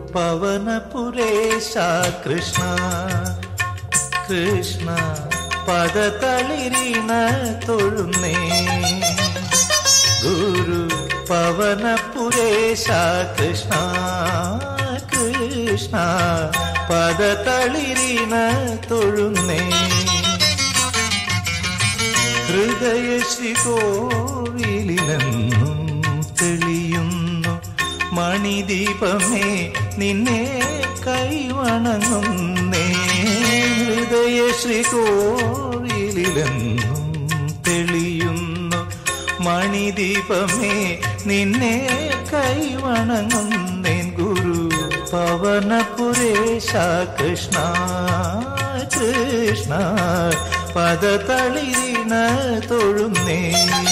പവനപുരേശ കൃഷ്ണ കൃഷ്ണ പദതളിരിണ തൊഴുന്നേ ഗുരു പവനപുരേശ കൃഷ്ണ കൃഷ്ണ പദതളിരിണ തൊഴുന്നേ ഹൃദയ ശ്രീകോവിലെന്നും തെളിയുന്നു മണിദീപമേ നിന്നെ കൈവണങ്ങുന്നേ ഹൃദയ ശ്രീകോവിലെന്നും തെളിയുന്നു മണിദീപമേ നിന്നെ കൈവണങ്ങുന്നേൻ ഗുരു പവനപുരേശ കൃഷ്ണ കൃഷ്ണ പദതളിരിണ തൊഴുന്നേ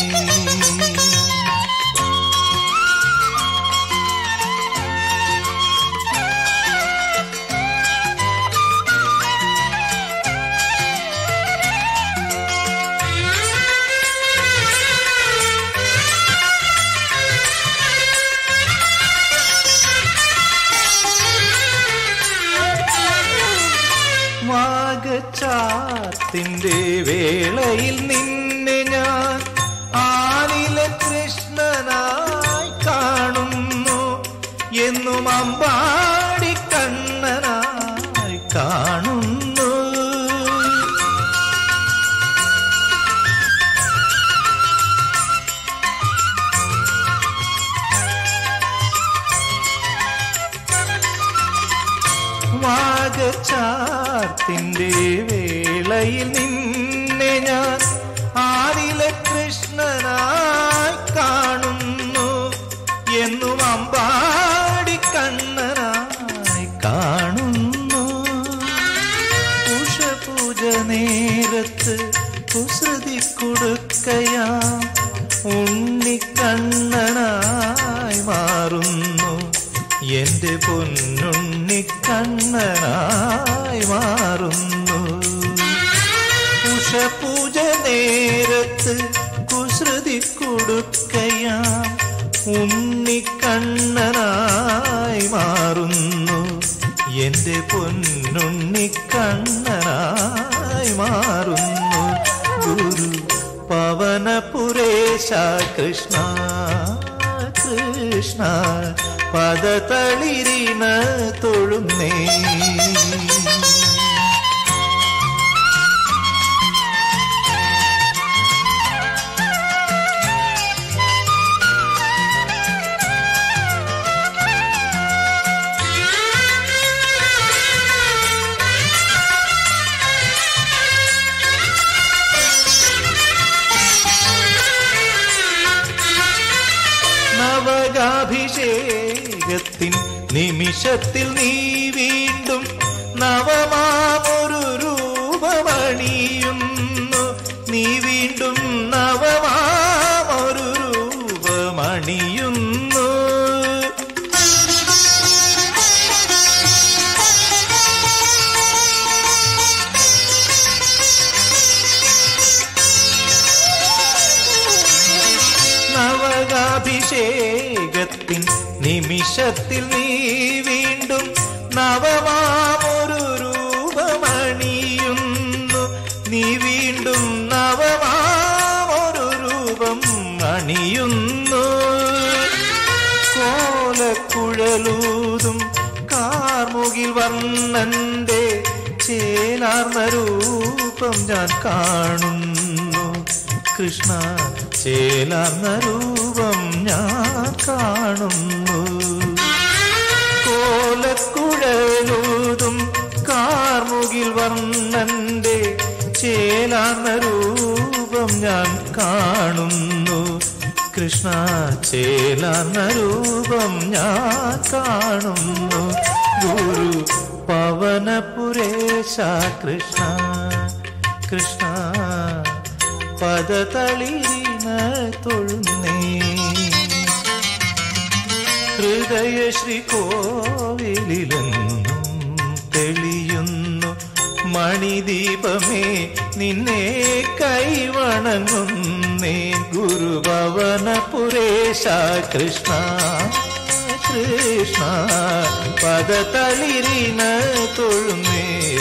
മാകച്ചാത്തിന്റെ വേളയിൽ നിന്നെ ഞാൻ ആനില കൃഷ്ണനായി കാണുന്നു എന്നും അമ്പാടി കണ്ണനായി കാണുന്നു വാഗച്ചാർത്തിന്റെ വേളയിൽ നിന്നെ ഞാൻ ആരില കൃഷ്ണനായി കാണുന്നു എന്നും അമ്പാടി കണ്ണനായി കാണുന്നു ഉഷപൂജ നേരത്ത് കുസൃതി കൊടുക്കയാം ഉണ്ണിക്കണ്ണനായി മാറുന്നു എന്റെ പൊന്നുണ്ണിക്കണ്ണനായി മാറുന്നു ഉഷപൂജ നേരത്ത് കുസൃതി കൊടുക്കയാം ഉണ്ണിക്കണ്ണനായി മാറുന്നു എന്റെ പൊന്നുണ്ണിക്കണ്ണനായി മാറുന്നു ഗുരു പവനപുരേശ കൃഷ്ണ കൃഷ്ണ പദതളിരിണ തൊഴുന്നേ നവകാഭിഷേകത്തിൻ നിമിഷത്തിൽ നീ വീണ്ടും നവമാമൊരു രൂപമണിയുന്നു നീ വീണ്ടും നവമാമൊരു രൂപമണിയുന്നു നവകാഭിഷേകത്തിൻ നിമിഷത്തിൽ നീ വീണ്ടും നവമാമൊരു രൂപമണിയുന്നു നീ വീണ്ടും നവമാമൊരു രൂപം അണിയുന്നു കോലക്കുഴലൂതും കാർമുകിൽ വർണ്ണന്റെ ചേലാർന്ന രൂപം ഞാൻ കാണുന്നു കൃഷ്ണ ചേലാർന്ന രൂപം ഞാൻ കാണുന്നു കോലക്കുഴലൂതും കാർമുകിൽ വർണ്ണന്റെ ചേലാർന്ന രൂപം ഞാൻ കാണുന്നു കൃഷ്ണ ചേലാർന്ന രൂപം ഞാൻ കാണുന്നു ഗുരു പവനപുരേശ കൃഷ്ണ കൃഷ്ണ പദതളിരിന തൊഴുന്നേ ഹൃദയ ശ്രീകോവിലെന്നും തെളിയുന്നു മണിദീപമേ നിന്നെ കൈവണങ്ങുന്നേ ഗുരുഭവന പുരേശ കൃഷ്ണ കൃഷ്ണ പദതളിരിന തൊഴുന്നേ